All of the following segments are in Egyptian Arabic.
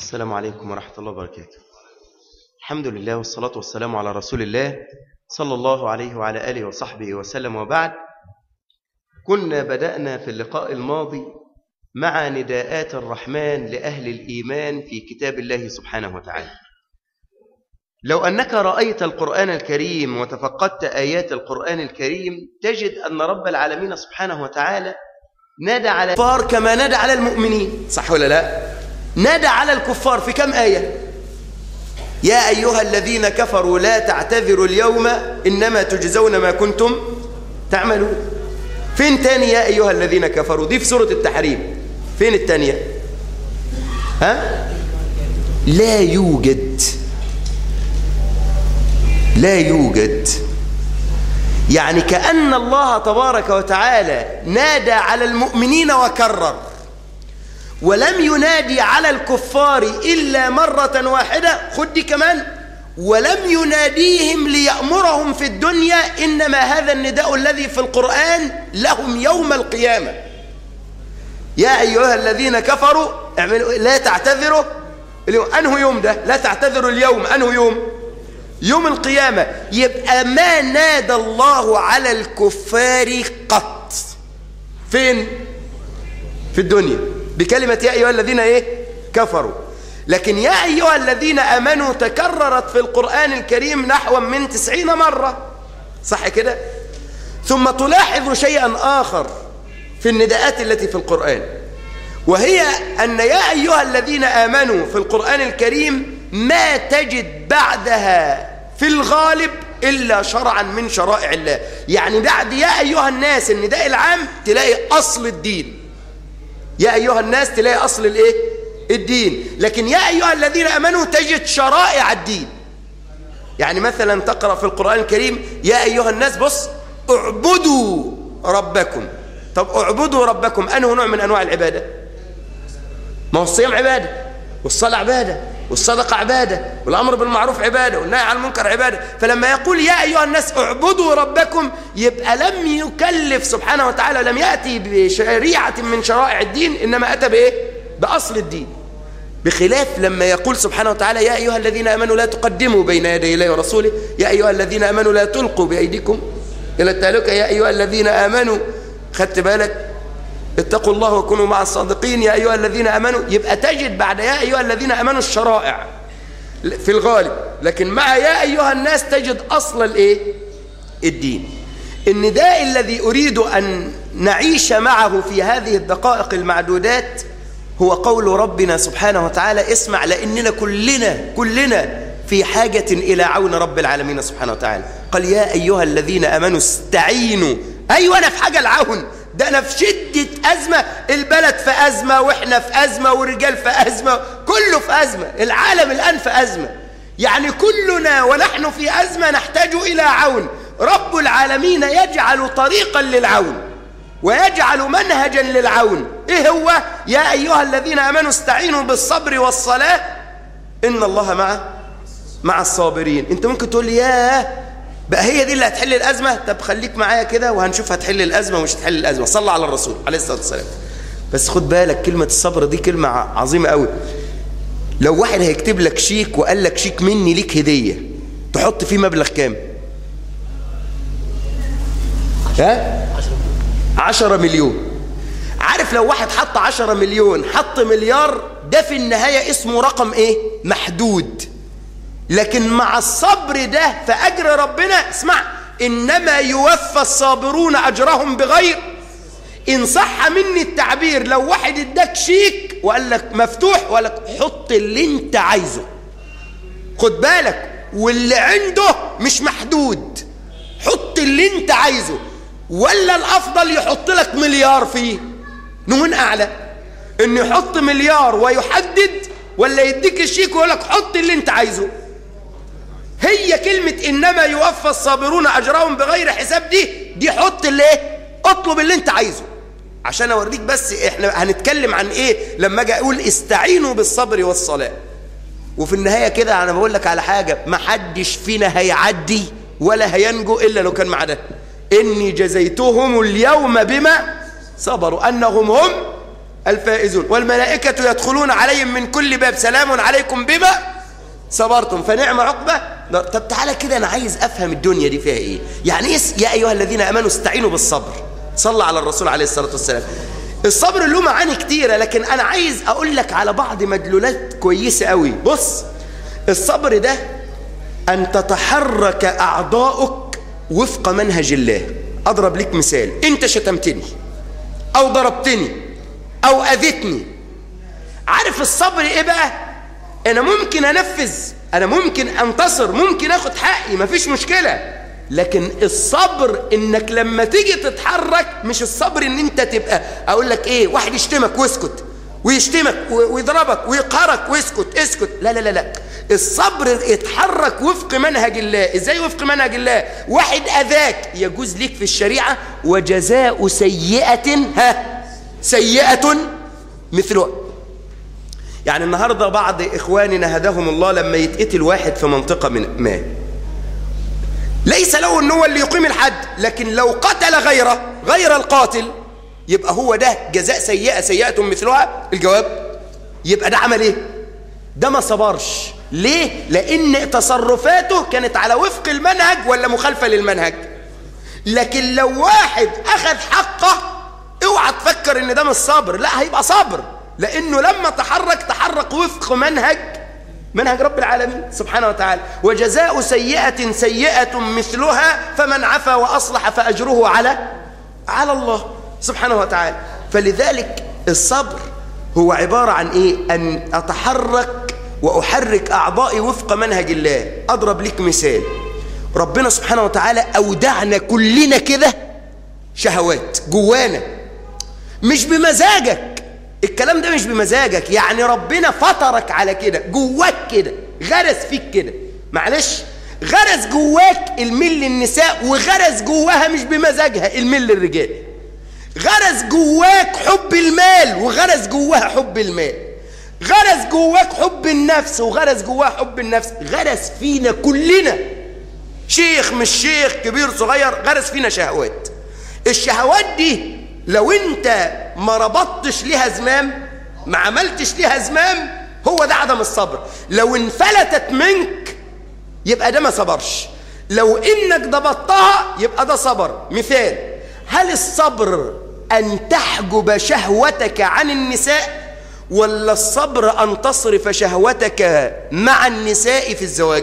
السلام عليكم ورحمة الله وبركاته الحمد لله والصلاة والسلام على رسول الله صلى الله عليه وعلى آله وصحبه وسلم وبعد كنا بدأنا في اللقاء الماضي مع نداءات الرحمن لأهل الإيمان في كتاب الله سبحانه وتعالى لو أنك رأيت القرآن الكريم وتفقدت آيات القرآن الكريم تجد أن رب العالمين سبحانه وتعالى نادى على الكفار كما نادى على المؤمنين صح ولا لا نادى على الكفار في كم آية يا أيها الذين كفروا لا تعتذروا اليوم إنما تجزون ما كنتم تعملون فين تاني يا أيها الذين كفروا دي في سورة التحريم فين التانية ها لا يوجد لا يوجد يعني كأن الله تبارك وتعالى نادى على المؤمنين وكرر ولم ينادي على الكفار إلا مرة واحدة خد دي كمان ولم يناديهم ليأمرهم في الدنيا إنما هذا النداء الذي في القرآن لهم يوم القيامة يا أيها الذين كفروا اعملوا لا تعتذروا اليوم أنه يوم ده لا تعتذروا اليوم أنه يوم يوم القيامة يبقى ما نادى الله على الكفار قط فين في الدنيا بكلمة يا أيها الذين إيه كفروا لكن يا أيها الذين أمنوا تكررت في القرآن الكريم نحو من تسعين مرة صح كده ثم تلاحظ شيئا آخر في النداءات التي في القرآن وهي أن يا أيها الذين آمنوا في القرآن الكريم ما تجد بعدها في الغالب إلا شرعا من شرائع الله يعني بعد يا أيها الناس النداء العام تلاقي أصل الدين يا أيها الناس تلاقي أصل الإيه؟ الدين لكن يا أيها الذين أمنوا تجد شرائع الدين يعني مثلا تقرأ في القرآن الكريم يا أيها الناس بص اعبدوا ربكم طب اعبدوا ربكم أنه نوع من أنواع العبادة ما هو الصيام عبادة والصلاة عبادة والصدقة عبادة والأمر بالمعروف عبادة والنهي عن المنكر عبادة فلما يقول يا أيها الناس اعبدوا ربكم يبقى لم يكلف سبحانه وتعالى لم يأتي بشريعة من شرائع الدين إنما أتى بإيه؟ بأصل الدين بخلاف لما يقول سبحانه وتعالى يا أيها الذين أمنوا لا تقدموا بين يدي الله ورسوله يا أيها الذين أمنوا لا تلقوا بأيديكم إلى التهلكة يا أيها الذين آمنوا خدت بالك اتقوا الله وكونوا مع الصادقين يا أيها الذين أمنوا يبقى تجد بعد يا أيها الذين أمنوا الشرائع في الغالب لكن مع يا أيها الناس تجد أصل الإيه؟ الدين النداء الذي أريد أن نعيش معه في هذه الدقائق المعدودات هو قول ربنا سبحانه وتعالى اسمع لأننا كلنا كلنا في حاجة إلى عون رب العالمين سبحانه وتعالى قال يا أيها الذين أمنوا استعينوا أيوة أنا في حاجة العون ده أنا في شدة أزمة البلد في أزمة وإحنا في أزمة والرجال في أزمة كله في أزمة العالم الآن في أزمة يعني كلنا ونحن في أزمة نحتاج إلى عون رب العالمين يجعل طريقا للعون ويجعل منهجا للعون إيه هو يا أيها الذين أمنوا استعينوا بالصبر والصلاة إن الله مع مع الصابرين أنت ممكن تقول لي ياه بقى هي دي اللي هتحل الأزمة طب خليك معايا كده وهنشوف هتحل الأزمة ومش هتحل الأزمة صلى على الرسول عليه الصلاة والسلام بس خد بالك كلمة الصبر دي كلمة عظيمة قوي لو واحد هيكتب لك شيك وقال لك شيك مني ليك هدية تحط فيه مبلغ كام ها عشرة مليون عارف لو واحد حط عشرة مليون حط مليار ده في النهاية اسمه رقم ايه محدود لكن مع الصبر ده فأجر ربنا اسمع إنما يوفى الصابرون أجرهم بغير إن صح مني التعبير لو واحد اداك شيك وقال لك مفتوح وقال لك حط اللي انت عايزه خد بالك واللي عنده مش محدود حط اللي انت عايزه ولا الأفضل يحط لك مليار فيه نمون أعلى إن يحط مليار ويحدد ولا يديك الشيك ويقول لك حط اللي انت عايزه هي كلمة إنما يوفى الصابرون أجرهم بغير حساب دي دي حط اللي ايه اطلب اللي انت عايزه عشان اوريك بس احنا هنتكلم عن ايه لما اجي اقول استعينوا بالصبر والصلاة وفي النهاية كده انا بقول لك على حاجة ما حدش فينا هيعدي ولا هينجو الا لو كان مع ده اني جزيتهم اليوم بما صبروا انهم هم الفائزون والملائكة يدخلون عليهم من كل باب سلام عليكم بما صبرتم فنعم عقبة طب تعالى كده أنا عايز أفهم الدنيا دي فيها إيه يعني إيه يا أيها الذين أمنوا استعينوا بالصبر صلى على الرسول عليه الصلاة والسلام الصبر له معاني كتيرة لكن أنا عايز أقول لك على بعض مدلولات كويسة قوي بص الصبر ده أن تتحرك أعضاؤك وفق منهج الله أضرب لك مثال أنت شتمتني أو ضربتني أو أذيتني عارف الصبر إيه بقى أنا ممكن أنفذ أنا ممكن أنتصر ممكن أخد حقي مفيش مشكلة لكن الصبر انك لما تيجي تتحرك مش الصبر ان انت تبقى اقول لك ايه واحد يشتمك واسكت ويشتمك ويضربك ويقهرك واسكت اسكت لا لا لا لا الصبر يتحرك وفق منهج الله ازاي وفق منهج الله واحد اذاك يجوز ليك في الشريعه وجزاء سيئه ها سيئه مثلها يعني النهارده بعض اخواننا هداهم الله لما يتقتل واحد في منطقه من ما ليس له ان هو اللي يقيم الحد لكن لو قتل غيره غير القاتل يبقى هو ده جزاء سيئة سيئة مثلها الجواب يبقى ده عمل ايه ده ما صبرش ليه لان تصرفاته كانت على وفق المنهج ولا مخالفة للمنهج لكن لو واحد اخذ حقه اوعى تفكر ان ده مش صبر لا هيبقى صبر لانه لما تحرك تحرك وفق منهج منهج رب العالمين سبحانه وتعالى وجزاء سيئة سيئة مثلها فمن عفا وأصلح فأجره على على الله سبحانه وتعالى فلذلك الصبر هو عبارة عن إيه أن أتحرك وأحرك أعضائي وفق منهج الله أضرب لك مثال ربنا سبحانه وتعالى أودعنا كلنا كده شهوات جوانا مش بمزاجك الكلام ده مش بمزاجك يعني ربنا فطرك على كده جواك كده غرس فيك كده معلش غرس جواك الميل للنساء وغرس جواها مش بمزاجها الميل للرجال غرس جواك حب المال وغرس جواها حب المال غرس جواك حب النفس وغرس جواها حب النفس غرس فينا كلنا شيخ مش شيخ كبير صغير غرس فينا شهوات الشهوات دي لو انت ما ربطتش ليها زمام ما عملتش ليها زمام هو ده عدم الصبر لو انفلتت منك يبقى ده ما صبرش لو انك ضبطتها يبقى ده صبر مثال هل الصبر ان تحجب شهوتك عن النساء ولا الصبر ان تصرف شهوتك مع النساء في الزواج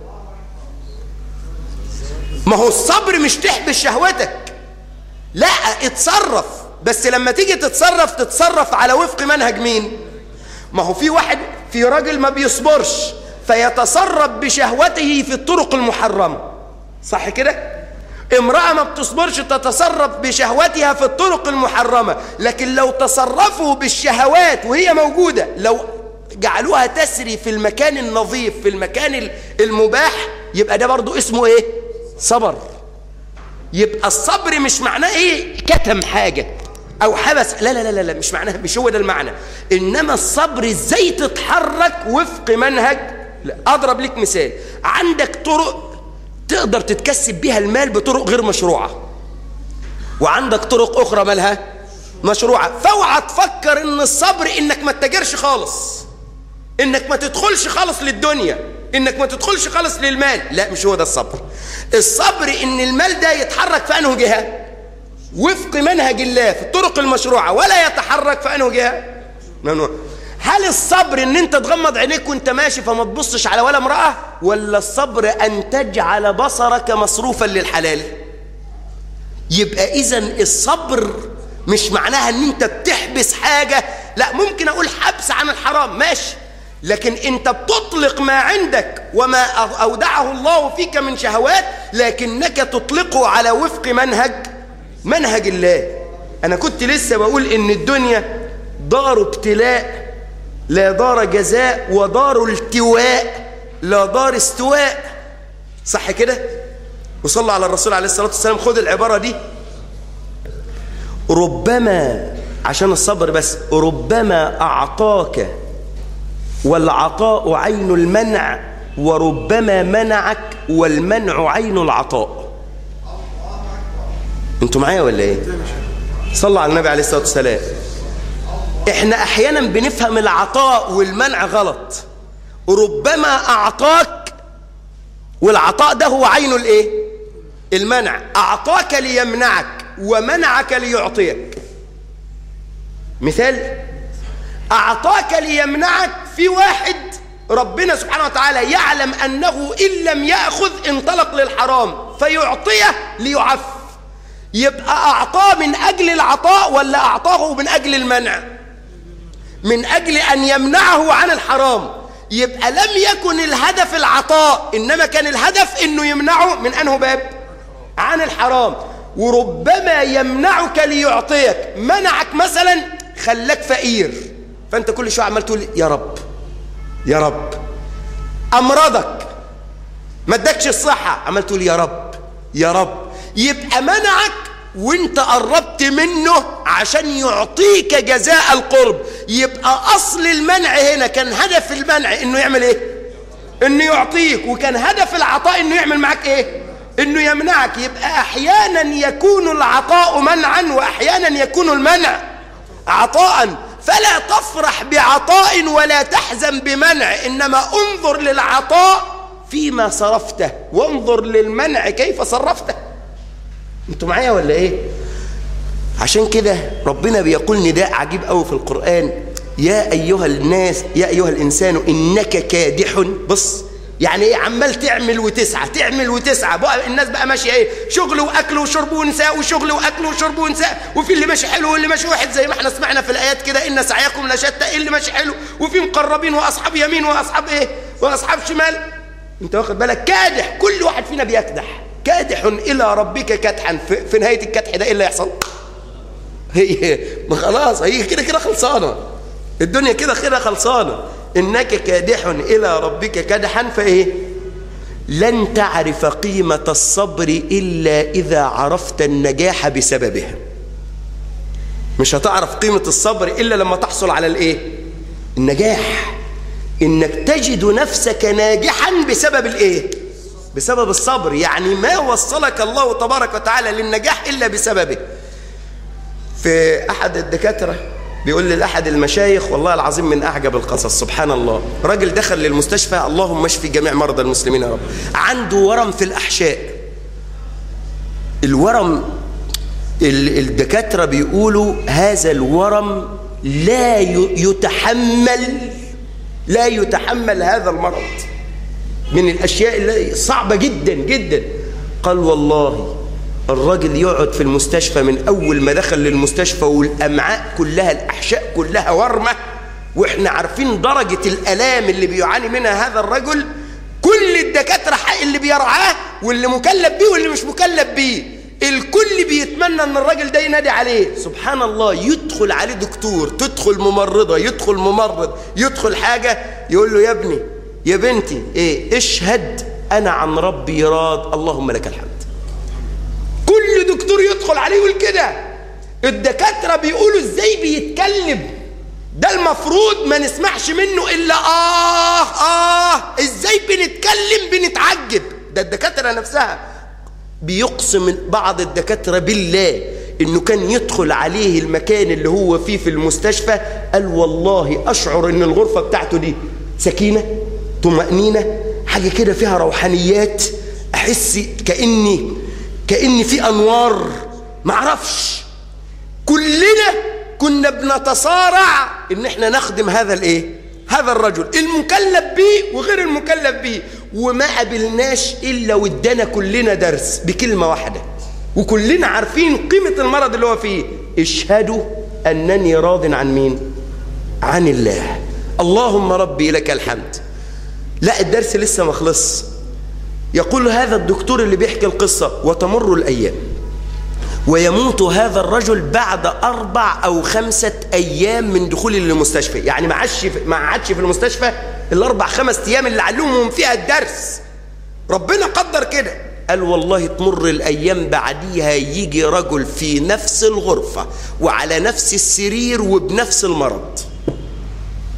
ما هو الصبر مش تحبس شهوتك لا اتصرف بس لما تيجي تتصرف تتصرف على وفق منهج مين ما هو في واحد في راجل ما بيصبرش فيتصرف بشهوته في الطرق المحرمة صح كده امرأة ما بتصبرش تتصرف بشهوتها في الطرق المحرمة لكن لو تصرفوا بالشهوات وهي موجودة لو جعلوها تسري في المكان النظيف في المكان المباح يبقى ده برضو اسمه ايه صبر يبقى الصبر مش معناه ايه كتم حاجة او حبس لا لا لا لا مش معناه مش هو ده المعنى انما الصبر ازاي تتحرك وفق منهج لا اضرب لك مثال عندك طرق تقدر تتكسب بيها المال بطرق غير مشروعة وعندك طرق اخرى مالها مشروعة فاوعى تفكر ان الصبر انك ما تتاجرش خالص انك ما تدخلش خالص للدنيا انك ما تدخلش خالص للمال لا مش هو ده الصبر الصبر ان المال ده يتحرك في انه جهه وفق منهج الله في الطرق المشروعه ولا يتحرك في انه جهه ممنوع هل الصبر ان انت تغمض عينيك وانت ماشي فما تبصش على ولا امراه ولا الصبر ان تجعل بصرك مصروفا للحلال يبقى اذا الصبر مش معناها ان انت بتحبس حاجه لا ممكن اقول حبس عن الحرام ماشي لكن انت بتطلق ما عندك وما اودعه الله فيك من شهوات لكنك تطلقه على وفق منهج منهج الله انا كنت لسه بقول ان الدنيا دار ابتلاء لا دار جزاء ودار التواء لا دار استواء صح كده وصلى على الرسول عليه الصلاة والسلام خد العبارة دي ربما عشان الصبر بس ربما أعطاك والعطاء عين المنع وربما منعك والمنع عين العطاء انتوا معايا ولا ايه صلوا على النبي عليه الصلاه والسلام احنا احيانا بنفهم العطاء والمنع غلط ربما اعطاك والعطاء ده هو عينه الايه المنع اعطاك ليمنعك ومنعك ليعطيك مثال اعطاك ليمنعك في واحد ربنا سبحانه وتعالى يعلم انه ان لم ياخذ انطلق للحرام فيعطيه ليعف يبقى اعطاه من اجل العطاء ولا اعطاه من اجل المنع من اجل ان يمنعه عن الحرام يبقى لم يكن الهدف العطاء انما كان الهدف انه يمنعه من انه باب عن الحرام وربما يمنعك ليعطيك منعك مثلا خلاك فقير فانت كل شويه عمال تقول يا رب يا رب امرضك ما ادكش الصحه عمال تقول يا رب يا رب يبقى منعك وانت قربت منه عشان يعطيك جزاء القرب يبقى اصل المنع هنا كان هدف المنع انه يعمل ايه انه يعطيك وكان هدف العطاء انه يعمل معك ايه انه يمنعك يبقى احيانا يكون العطاء منعا واحيانا يكون المنع عطاء فلا تفرح بعطاء ولا تحزن بمنع انما انظر للعطاء فيما صرفته وانظر للمنع كيف صرفته انتوا معايا ولا ايه عشان كده ربنا بيقول نداء عجيب قوي في القرآن يا أيها الناس يا أيها الإنسان إنك كادح بص يعني ايه عمال تعمل وتسعى تعمل وتسعى بقى الناس بقى ماشيه ايه شغل واكل وشرب ونساء وشغل واكل وشرب ونساء وفي اللي ماشي حلو واللي ماشي واحد زي ما احنا سمعنا في الايات كده ان سعيكم لشتى ايه اللي ماشي حلو وفي مقربين واصحاب يمين واصحاب ايه واصحاب شمال انت واخد بالك كادح كل واحد فينا بيكدح كادح الى ربك كدحا في, في نهايه الكدح ده ايه اللي يحصل هي ما خلاص هي كده كده خلصانه الدنيا كده كده خلصانه انك كادح الى ربك كدحا فايه لن تعرف قيمه الصبر الا اذا عرفت النجاح بسببها مش هتعرف قيمه الصبر الا لما تحصل على الايه النجاح انك تجد نفسك ناجحا بسبب الايه بسبب الصبر يعني ما وصلك الله تبارك وتعالى للنجاح الا بسببه في احد الدكاتره بيقول لي لأحد المشايخ والله العظيم من أعجب القصص سبحان الله راجل دخل للمستشفى اللهم اشفي جميع مرضى المسلمين يا رب عنده ورم في الأحشاء الورم الدكاترة بيقولوا هذا الورم لا يتحمل لا يتحمل هذا المرض من الأشياء اللي صعبة جدا جدا قال والله الراجل يقعد في المستشفى من أول ما دخل للمستشفى والأمعاء كلها الأحشاء كلها ورمة وإحنا عارفين درجة الألام اللي بيعاني منها هذا الرجل كل الدكاترة اللي بيرعاه واللي مكلف بيه واللي مش مكلف بيه الكل بيتمنى ان الراجل ده ينادي عليه سبحان الله يدخل عليه دكتور تدخل ممرضة يدخل ممرض يدخل حاجة يقول له يا ابني يا بنتي ايه اشهد انا عن ربي راض اللهم لك الحمد كل دكتور يدخل عليه يقول كده الدكاترة بيقولوا ازاي بيتكلم ده المفروض ما نسمعش منه الا اه اه ازاي بنتكلم بنتعجب ده الدكاترة نفسها بيقسم بعض الدكاترة بالله انه كان يدخل عليه المكان اللي هو فيه في المستشفى قال والله اشعر ان الغرفة بتاعته دي سكينة طمأنينة حاجة كده فيها روحانيات احس كأني كأن في أنوار معرفش كلنا كنا بنتصارع ان احنا نخدم هذا الايه هذا الرجل المكلف به وغير المكلف به وما قابلناش الا وادانا كلنا درس بكلمه واحده وكلنا عارفين قيمه المرض اللي هو فيه اشهدوا انني راض عن مين عن الله اللهم ربي لك الحمد لا الدرس لسه ما خلص يقول هذا الدكتور اللي بيحكي القصة وتمر الأيام ويموت هذا الرجل بعد أربع أو خمسة أيام من دخوله للمستشفى يعني ما عادش ما عادش في المستشفى الأربع خمس أيام اللي علمهم فيها الدرس ربنا قدر كده قال والله تمر الأيام بعديها يجي رجل في نفس الغرفة وعلى نفس السرير وبنفس المرض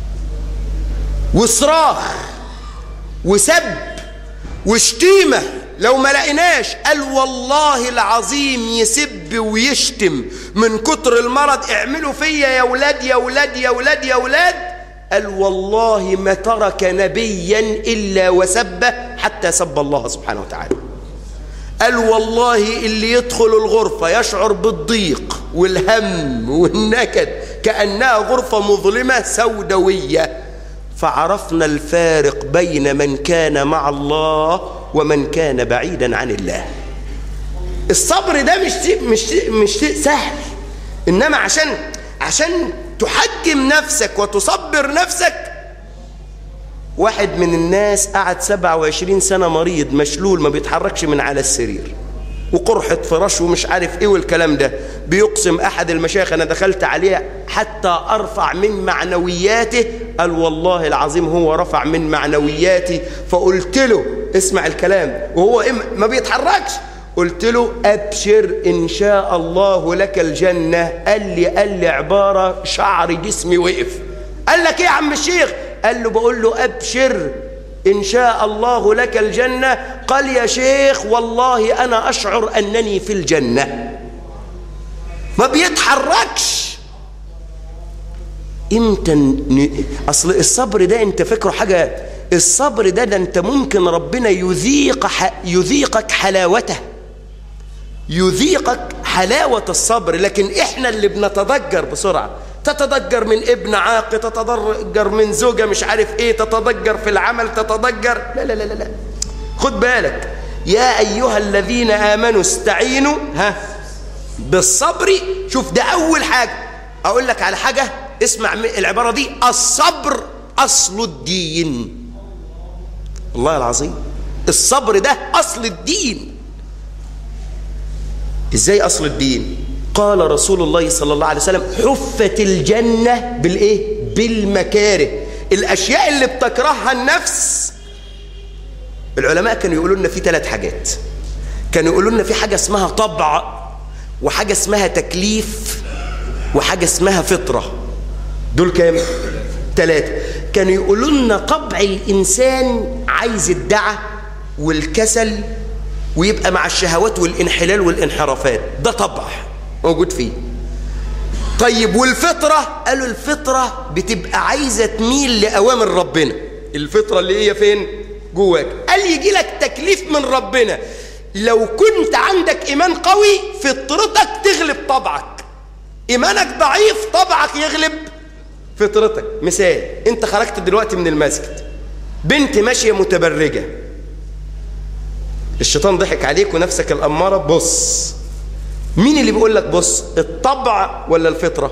وصراخ وسب وشتيمة لو ما لقيناش قال والله العظيم يسب ويشتم من كتر المرض اعملوا فيا يا ولاد يا ولاد يا ولاد يا ولاد قال والله ما ترك نبيا إلا وسبه حتى سب الله سبحانه وتعالى قال والله اللي يدخل الغرفة يشعر بالضيق والهم والنكد كأنها غرفة مظلمة سوداوية فعرفنا الفارق بين من كان مع الله ومن كان بعيدا عن الله الصبر ده مش مش مش سهل انما عشان عشان تحجم نفسك وتصبر نفسك واحد من الناس قعد 27 سنة مريض مشلول ما بيتحركش من على السرير وقرحة فراش ومش عارف ايه والكلام ده بيقسم احد المشايخ انا دخلت عليه حتى ارفع من معنوياته قال والله العظيم هو رفع من معنوياتي فقلت له اسمع الكلام وهو إيه ما بيتحركش قلت له ابشر ان شاء الله لك الجنة قال لي قال لي عبارة شعر جسمي وقف قال لك ايه يا عم الشيخ قال له بقول له ابشر إن شاء الله لك الجنة قال يا شيخ والله أنا أشعر أنني في الجنة ما بيتحركش امتى ن... أصل الصبر ده أنت فكره حاجة الصبر ده ده أنت ممكن ربنا يذيق ح... يذيقك حلاوته يذيقك حلاوة الصبر لكن إحنا اللي بنتضجر بسرعة تتضجر من ابن عاق تتضجر من زوجة مش عارف ايه تتضجر في العمل تتضجر لا لا لا لا, لا. خد بالك يا أيها الذين آمنوا استعينوا ها بالصبر شوف ده أول حاجة أقول لك على حاجة اسمع العبارة دي الصبر أصل الدين والله العظيم الصبر ده أصل الدين إزاي أصل الدين قال رسول الله صلى الله عليه وسلم حفت الجنة بالإيه؟ بالمكاره الأشياء اللي بتكرهها النفس العلماء كانوا يقولوا لنا في ثلاث حاجات كانوا يقولوا لنا في حاجة اسمها طبع وحاجة اسمها تكليف وحاجة اسمها فطرة دول كام؟ ثلاثة كانوا يقولوا لنا طبع الإنسان عايز الدعة والكسل ويبقى مع الشهوات والانحلال والانحرافات ده طبع موجود فيه طيب والفطرة قالوا الفطرة بتبقى عايزة تميل لأوامر ربنا الفطرة اللي هي فين جواك قال يجي لك تكليف من ربنا لو كنت عندك إيمان قوي فطرتك تغلب طبعك إيمانك ضعيف طبعك يغلب فطرتك مثال انت خرجت دلوقتي من المسجد بنت ماشية متبرجة الشيطان ضحك عليك ونفسك الأمارة بص مين اللي بيقول لك بص الطبع ولا الفطرة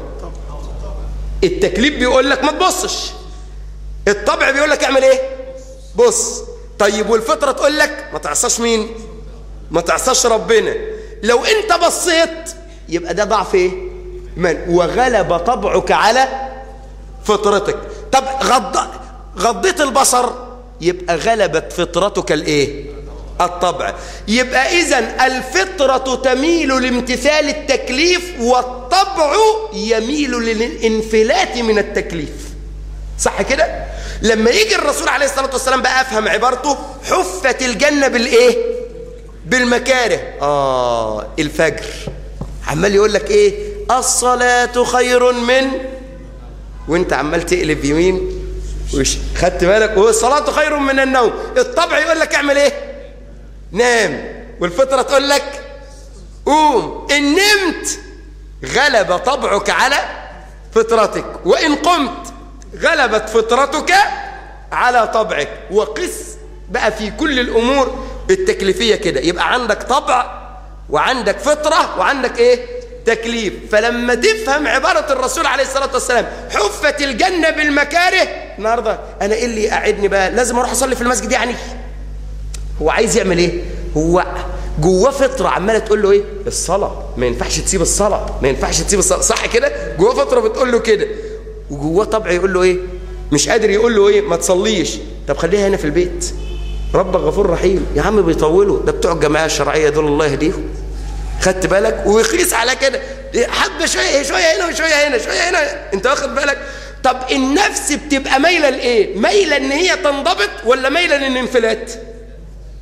التكليف بيقول لك ما تبصش الطبع بيقول لك اعمل ايه بص طيب والفطرة تقول لك ما تعصاش مين ما تعصاش ربنا لو انت بصيت يبقى ده ضعف ايه من وغلب طبعك على فطرتك طب غض غضيت البصر يبقى غلبت فطرتك الايه الطبع يبقى إذا الفطرة تميل لامتثال التكليف والطبع يميل للانفلات من التكليف صح كده؟ لما يجي الرسول عليه الصلاة والسلام بقى أفهم عبارته حفت الجنة بالإيه؟ بالمكاره آه الفجر عمال يقول لك إيه؟ الصلاة خير من وانت عمال تقلب يمين وش خدت بالك والصلاة خير من النوم الطبع يقول لك اعمل ايه نام والفطرة تقول لك قوم إن نمت غلب طبعك على فطرتك وإن قمت غلبت فطرتك على طبعك وقس بقى في كل الأمور التكليفية كده يبقى عندك طبع وعندك فطرة وعندك إيه تكليف فلما تفهم عبارة الرسول عليه الصلاة والسلام حفت الجنة بالمكاره النهاردة أنا إيه اللي قاعدني بقى لازم أروح أصلي في المسجد يعني هو عايز يعمل ايه هو جواه فطره عماله تقول له ايه الصلاه ما ينفعش تسيب الصلاه ما ينفعش تسيب الصلاه صح كده جواه فطره بتقول له كده وجواه طبع يقول له ايه مش قادر يقول له ايه ما تصليش طب خليها هنا في البيت ربك غفور رحيم يا عم بيطولوا ده بتوع الجماعه الشرعيه دول الله يهديهم خدت بالك ويقيس على كده حبه شويه شويه هنا وشويه هنا شويه هنا انت واخد بالك طب النفس بتبقى مايله لايه مايله ان هي تنضبط ولا مايله للانفلات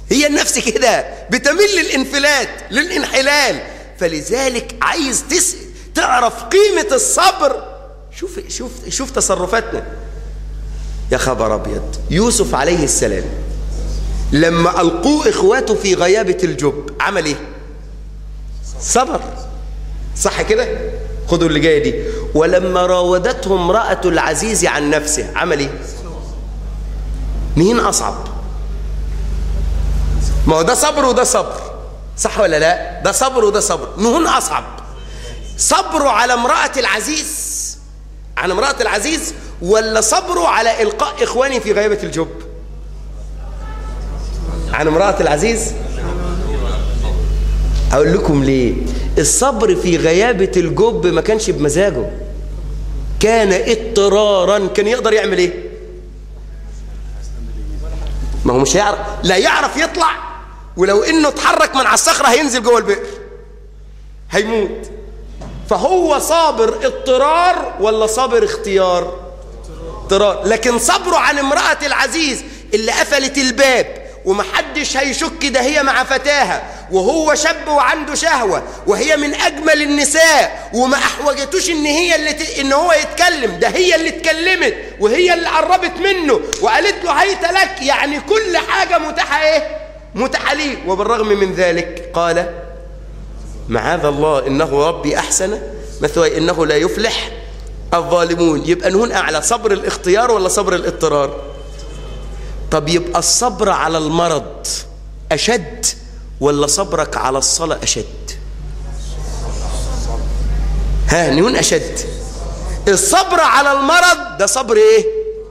هي النفس كده بتميل للانفلات للانحلال فلذلك عايز تس... تعرف قيمة الصبر شوف شوف شوف تصرفاتنا يا خبر ابيض يوسف عليه السلام لما القوه اخواته في غيابه الجب عمل ايه صبر صح كده خدوا اللي جايه دي ولما راودته امراه العزيز عن نفسه عمل ايه مين اصعب ما هو ده صبر وده صبر صح ولا لا ده صبر وده صبر نهون اصعب صبره على امراه العزيز عن امراه العزيز ولا صبره على القاء اخواني في غيبه الجب عن امراه العزيز اقول لكم ليه الصبر في غيابه الجب ما كانش بمزاجه كان اضطرارا كان يقدر يعمل ايه ما هو مش هيعرف لا يعرف يطلع ولو انه اتحرك من على الصخره هينزل جوه البئر هيموت فهو صابر اضطرار ولا صابر اختيار اضطرار لكن صبره عن امرأة العزيز اللي قفلت الباب ومحدش هيشك ده هي مع فتاها وهو شاب وعنده شهوة وهي من أجمل النساء وما أحوجتوش إن هي اللي ت... إن هو يتكلم ده هي اللي اتكلمت وهي اللي قربت منه وقالت له هيت لك يعني كل حاجة متاحة إيه؟ متاحة ليه وبالرغم من ذلك قال معاذ الله إنه ربي أحسن مثوى إنه لا يفلح الظالمون يبقى نهون أعلى صبر الاختيار ولا صبر الاضطرار طب يبقى الصبر على المرض أشد ولا صبرك على الصلاة أشد ها نهون أشد الصبر على المرض ده صبر ايه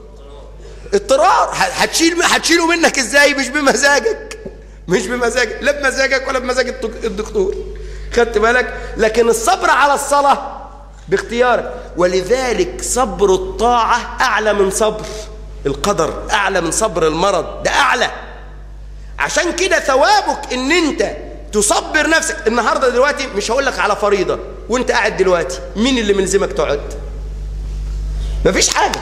اضطرار هتشيل هتشيله منك ازاي مش بمزاجك مش بمزاجك لا بمزاجك ولا بمزاج الدكتور خدت بالك لكن الصبر على الصلاة باختيارك ولذلك صبر الطاعة أعلى من صبر القدر أعلى من صبر المرض ده أعلى عشان كده ثوابك ان انت تصبر نفسك النهاردة دلوقتي مش هقول لك على فريضة وانت قاعد دلوقتي مين اللي ملزمك تقعد مفيش حاجة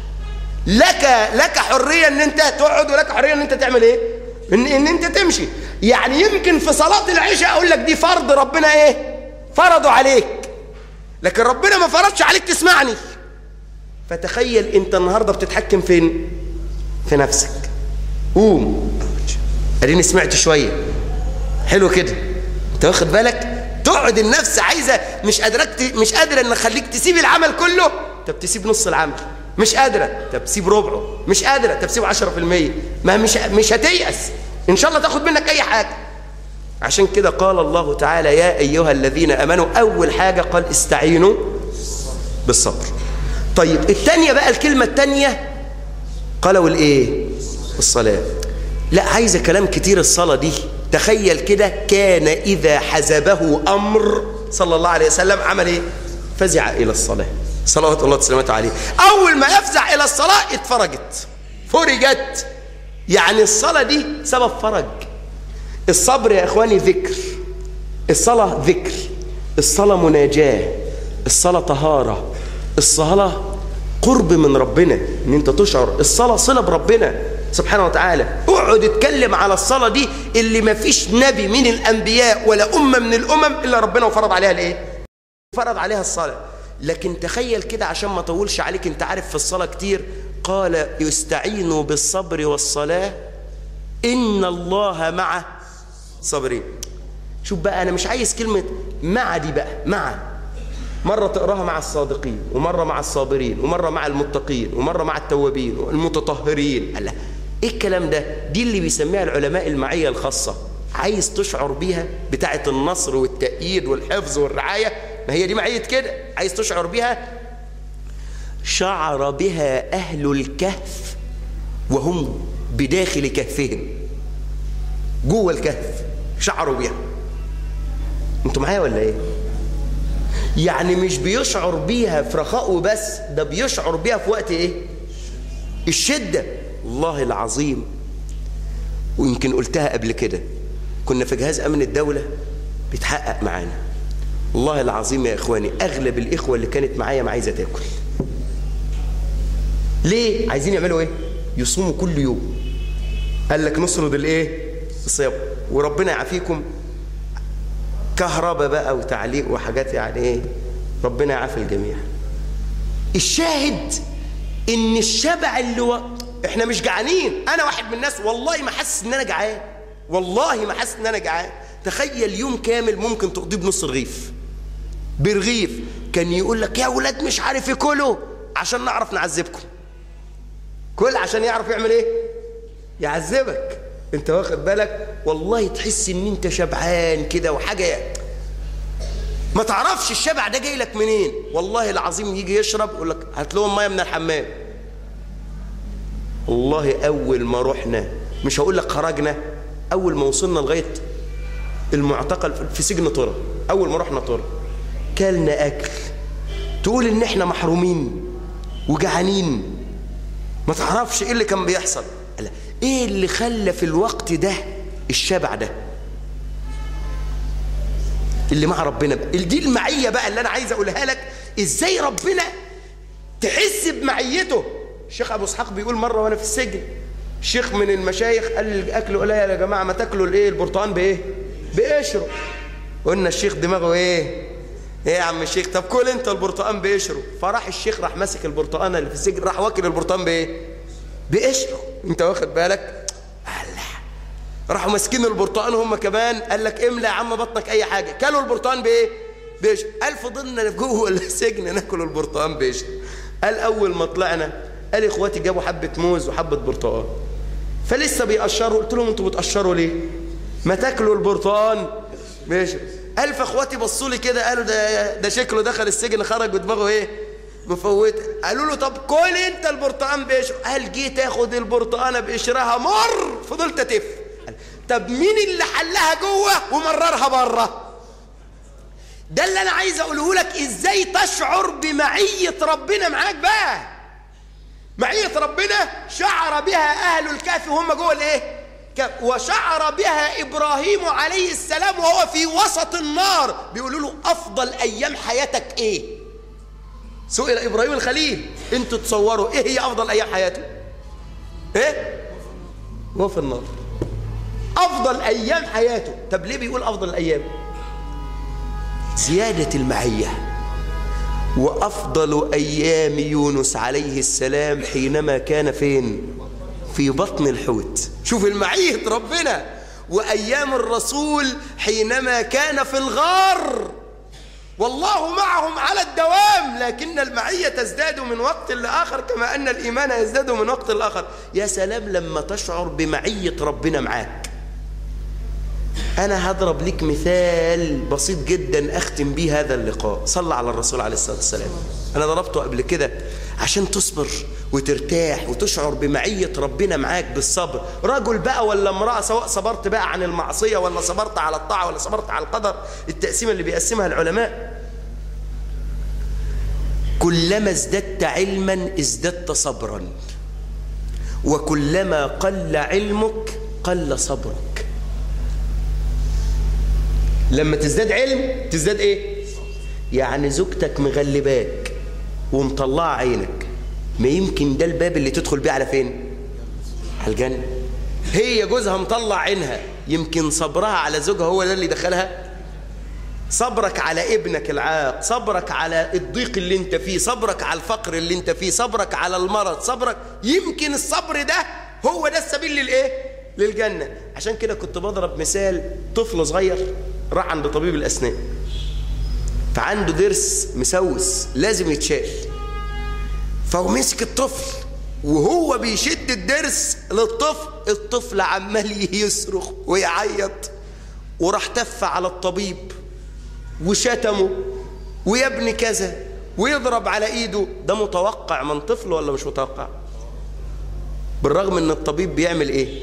لك لك حرية ان انت تقعد ولك حرية ان انت تعمل ايه ان, إن انت تمشي يعني يمكن في صلاة العشاء اقول لك دي فرض ربنا ايه فرضوا عليك لكن ربنا ما فرضش عليك تسمعني فتخيل انت النهاردة بتتحكم فين في نفسك قوم اديني سمعت شوية حلو كده انت واخد بالك تقعد النفس عايزة مش قادرة مش قادرة ان اخليك تسيب العمل كله طب تسيب نص العمل مش قادرة طب سيب ربعه مش قادرة طب سيب 10% ما مش مش هتيأس ان شاء الله تاخد منك اي حاجة عشان كده قال الله تعالى يا ايها الذين امنوا اول حاجة قال استعينوا بالصبر طيب الثانية بقى الكلمة الثانية قالوا الايه الصلاة لا عايزة كلام كتير الصلاة دي تخيل كده كان إذا حزبه أمر صلى الله عليه وسلم عمل إيه فزع إلى الصلاة صلوات الله وسلامته عليه أول ما يفزع إلى الصلاة اتفرجت فرجت يعني الصلاة دي سبب فرج الصبر يا إخواني ذكر الصلاة ذكر الصلاة مناجاة الصلاة طهارة الصلاة قرب من ربنا ان انت تشعر الصلاة صلة بربنا سبحانه وتعالى اقعد اتكلم على الصلاة دي اللي ما فيش نبي من الأنبياء ولا أمة من الأمم إلا ربنا وفرض عليها الإيه؟ فرض عليها الصلاة لكن تخيل كده عشان ما طولش عليك انت عارف في الصلاة كتير قال يستعينوا بالصبر والصلاة إن الله مع صابرين شوف بقى أنا مش عايز كلمة مع دي بقى مع مرة تقراها مع الصادقين ومرة مع الصابرين ومرة مع المتقين ومرة مع التوابين والمتطهرين الله ايه الكلام ده دي اللي بيسميها العلماء المعية الخاصة عايز تشعر بيها بتاعة النصر والتأييد والحفظ والرعاية ما هي دي معية كده عايز تشعر بيها شعر بها أهل الكهف وهم بداخل كهفهم جوه الكهف شعروا بيها انتوا معايا ولا ايه يعني مش بيشعر بيها في رخاء وبس ده بيشعر بيها في وقت ايه الشدة الله العظيم ويمكن قلتها قبل كده كنا في جهاز امن الدولة بيتحقق معانا والله العظيم يا اخواني اغلب الاخوة اللي كانت معايا ما عايزة تاكل ليه عايزين يعملوا ايه يصوموا كل يوم قال لك نسرد الايه الصيام وربنا يعافيكم كهرباء بقى وتعليق وحاجات يعني ايه ربنا يعافي الجميع الشاهد ان الشبع اللي و... احنا مش جعانين انا واحد من الناس والله ما حاسس ان انا جعان والله ما حاسس ان انا جعان تخيل يوم كامل ممكن تقضيه بنص رغيف برغيف كان يقول لك يا ولاد مش عارف ياكلوا عشان نعرف نعذبكم كل عشان يعرف يعمل ايه يعذبك انت واخد بالك والله تحس ان انت شبعان كده وحاجه ما تعرفش الشبع ده جاي لك منين والله العظيم يجي يشرب يقول لك هات لهم ميه من الحمام والله اول ما رحنا مش هقول لك خرجنا اول ما وصلنا لغايه المعتقل في سجن طرة اول ما رحنا طرة كلنا اكل تقول ان احنا محرومين وجعانين ما تعرفش ايه اللي كان بيحصل لا ايه اللي خلى في الوقت ده الشبع ده اللي مع ربنا بقى دي المعيه بقى اللي انا عايز اقولها لك ازاي ربنا تحس بمعيته الشيخ ابو اسحاق بيقول مره وانا في السجن شيخ من المشايخ قال لي الاكل قليل يا جماعه ما تاكلوا الايه البرتقال بايه بقشره قلنا الشيخ دماغه ايه ايه يا عم الشيخ طب كل انت البرتقال بقشره فراح الشيخ راح ماسك البرتقانه اللي في السجن راح واكل البرتقال بايه بقشره انت واخد بالك الله راحوا ماسكين البرتقال هم كمان قال لك املى يا عم بطنك اي حاجه كلوا البرتقال بايه بقشره قال فضلنا جوه السجن ناكل البرتقال بقشره قال اول ما طلعنا قال اخواتي جابوا حبه موز وحبه برتقال فلسه بيقشروا قلت لهم انتوا بتقشروا ليه ما تاكلوا البرتقال ماشي قال فاخواتي بصوا لي كده قالوا ده ده شكله دخل السجن خرج ودماغه ايه مفوت قالوا له طب كل انت البرتقال بقشره قال جيت اخد البرتقانه بقشرها مر فضلت اتف طب مين اللي حلها جوه ومررها بره ده اللي انا عايز اقوله لك ازاي تشعر بمعيه ربنا معاك بقى معيه ربنا شعر بها اهل الكهف وهم جوه الايه وشعر بها إبراهيم عليه السلام وهو في وسط النار بيقولوا له أفضل أيام حياتك إيه سئل إبراهيم الخليل أنتوا تصوروا إيه هي أفضل أيام حياته إيه وهو في النار أفضل أيام حياته طب ليه بيقول أفضل الأيام زيادة المعية وأفضل أيام يونس عليه السلام حينما كان فين في بطن الحوت شوف المعية ربنا وأيام الرسول حينما كان في الغار والله معهم على الدوام لكن المعية تزداد من وقت لآخر كما أن الإيمان يزداد من وقت لآخر يا سلام لما تشعر بمعية ربنا معاك أنا هضرب لك مثال بسيط جدا أختم به هذا اللقاء صلى على الرسول عليه الصلاة والسلام أنا ضربته قبل كده عشان تصبر وترتاح وتشعر بمعية ربنا معاك بالصبر رجل بقى ولا امرأة سواء صبرت بقى عن المعصية ولا صبرت على الطاعة ولا صبرت على القدر التقسيمة اللي بيقسمها العلماء كلما ازددت علما ازددت صبرا وكلما قل علمك قل صبرك لما تزداد علم تزداد ايه يعني زوجتك مغلباك ومطلعه عينك ما يمكن ده الباب اللي تدخل بيه على فين على الجنة هي جوزها مطلع عينها يمكن صبرها على زوجها هو ده اللي دخلها صبرك على ابنك العاق صبرك على الضيق اللي انت فيه صبرك على الفقر اللي انت فيه صبرك على المرض صبرك يمكن الصبر ده هو ده السبيل للايه للجنة عشان كده كنت بضرب مثال طفل صغير راح عند طبيب الأسنان فعنده ضرس مسوس لازم يتشال فهو مسك الطفل وهو بيشد الضرس للطفل الطفل عمال يصرخ ويعيط وراح تف على الطبيب وشتمه ويا ابني كذا ويضرب على ايده ده متوقع من طفل ولا مش متوقع بالرغم ان الطبيب بيعمل ايه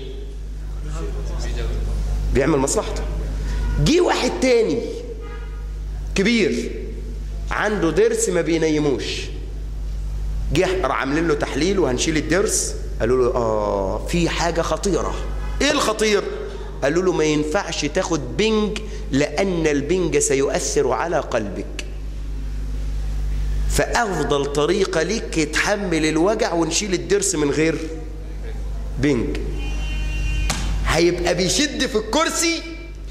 بيعمل مصلحته جه واحد تاني كبير عنده ضرس ما بينيموش جه راح عاملين له تحليل وهنشيل الضرس قالوا له اه في حاجه خطيره ايه الخطير قالوا له ما ينفعش تاخد بنج لان البنج سيؤثر على قلبك فافضل طريقه ليك يتحمل الوجع ونشيل الضرس من غير بنج هيبقى بيشد في الكرسي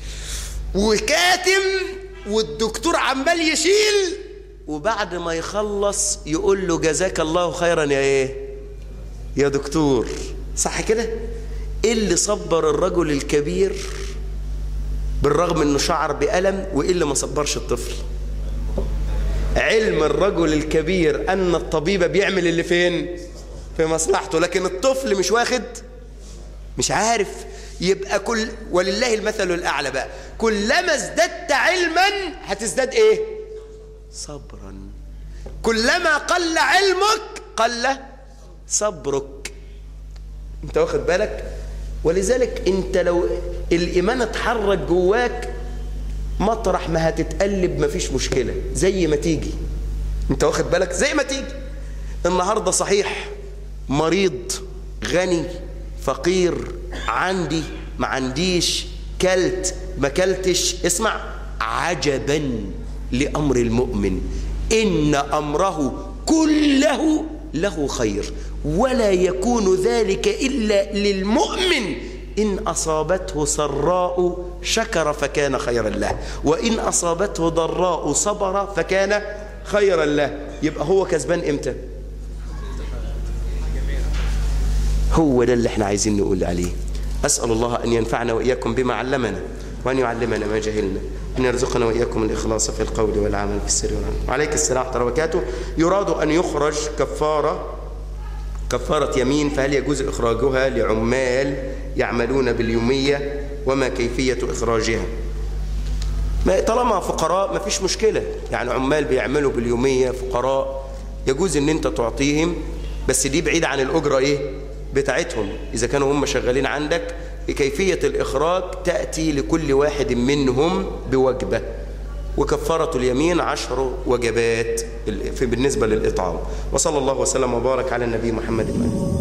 وكاتم والدكتور عمال يشيل وبعد ما يخلص يقول له جزاك الله خيرا يا ايه يا دكتور صح كده ايه اللي صبر الرجل الكبير بالرغم انه شعر بألم وايه اللي ما صبرش الطفل علم الرجل الكبير ان الطبيب بيعمل اللي فين في مصلحته لكن الطفل مش واخد مش عارف يبقى كل ولله المثل الاعلى بقى كلما ازددت علما هتزداد ايه صبرا كلما قل علمك قل صبرك انت واخد بالك ولذلك انت لو الايمان اتحرك جواك مطرح ما هتتقلب مفيش مشكلة زي ما تيجي انت واخد بالك زي ما تيجي النهاردة صحيح مريض غني فقير عندي ما عنديش كلت ما كلتش اسمع عجبا لأمر المؤمن إن أمره كله له خير ولا يكون ذلك إلا للمؤمن إن أصابته سراء شكر فكان خيرا له وإن أصابته ضراء صبر فكان خيرا له يبقى هو كسبان إمتى هو ده اللي احنا عايزين نقول عليه أسأل الله أن ينفعنا وإياكم بما علمنا وأن يعلمنا ما جهلنا أن يرزقنا وإياكم الإخلاص في القول والعمل في السر والعمل وعليك السلام ورحمة الله وبركاته يراد أن يخرج كفارة كفارة يمين فهل يجوز إخراجها لعمال يعملون باليومية وما كيفية إخراجها ما طالما فقراء ما فيش مشكلة يعني عمال بيعملوا باليومية فقراء يجوز ان انت تعطيهم بس دي بعيد عن الأجرة ايه بتاعتهم إذا كانوا هم شغالين عندك كيفية الإخراج تأتي لكل واحد منهم بوجبة وكفارة اليمين عشر وجبات بالنسبة للإطعام وصلى الله وسلم وبارك على النبي محمد وآله